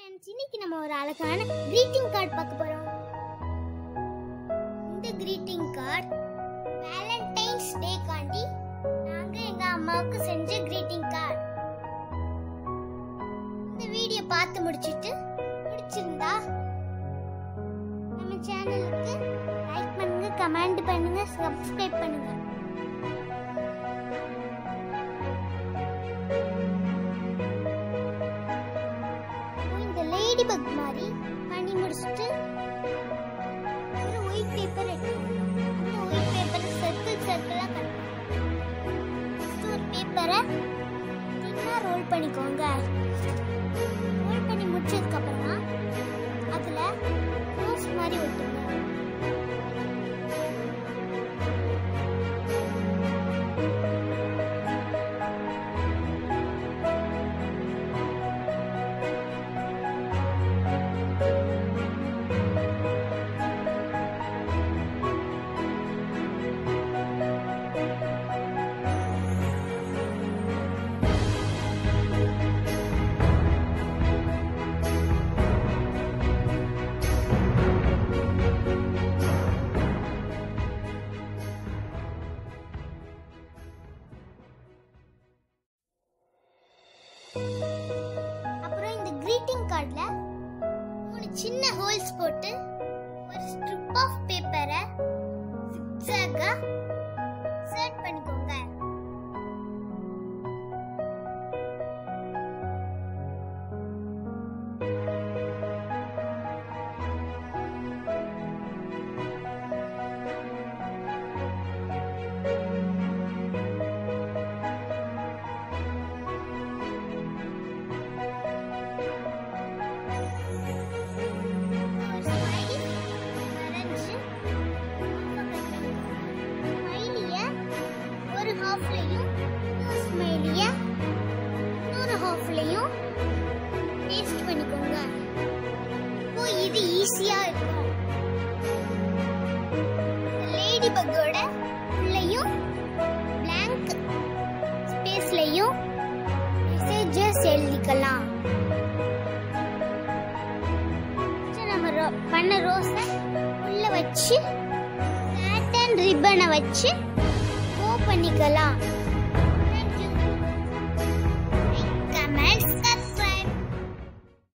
friends இன்னைக்கு நம்ம ஒரு அழகான greeting கார்டு பார்க்க போறோம் இந்த greeting கார்டு வேலண்டைன்ஸ் டே காண்டி நாங்க எங்க அம்மாவுக்கு செஞ்ச greeting கார்டு இந்த வீடியோ பார்த்து முடிச்சிட்டு பிடிச்சிருந்தா நம்ம சேனலுக்கு லைக் பண்ணுங்க கமெண்ட் பண்ணுங்க சப்ஸ்கிரைப் பண்ணுங்க இந்த லேடி பக் மாதிரி பண்ணி முடிச்சுட்டு ஒரு ஒயிட் பேப்பர் எடுக்கணும் அந்த ஒயிட் பேப்பரை சர்க்கிள் சர்க்கிளாக கட் ஃபஸ்ட்டு ஒரு பேப்பரை தின்னாக ரோல் பண்ணிக்கோங்க ரோல் பண்ணி முடிச்சதுக்கப்புறமா அதில் ரோஸ் மாதிரி ஒட்டுங்க அப்புறம் இந்த greeting கார்டுல மூணு சின்ன ஹோல்ஸ் போட்டு ஒரு ஸ்ட்ரிப் ஆஃப் பேப்பரை zigzag-ஆ செட் பண்ணிக்கோங்க ஒரு smiley வரைஞ்சு ஸ்மைலிய ஒரு ஹாஃப்லையும் இன்னொரு ஸ்மைலிய இன்னொரு ஹாஃப்லையும் பேஸ்ட் பண்ணிக்கோங்க இப்போ இது ஈஸியா இருக்கும் லேடி பக்கோட உள்ளேயும் blank ஸ்பேஸ்லையும் மெசேஜஸ் எழுதிக்கலாம் ஃபர்ஸ்ட் நம்ம ரோ- பண்ண ரோஸை உள்ள வச்சு சாட்டன் ரிப்பனை வச்சு கோ பண்ணிக்கலாம்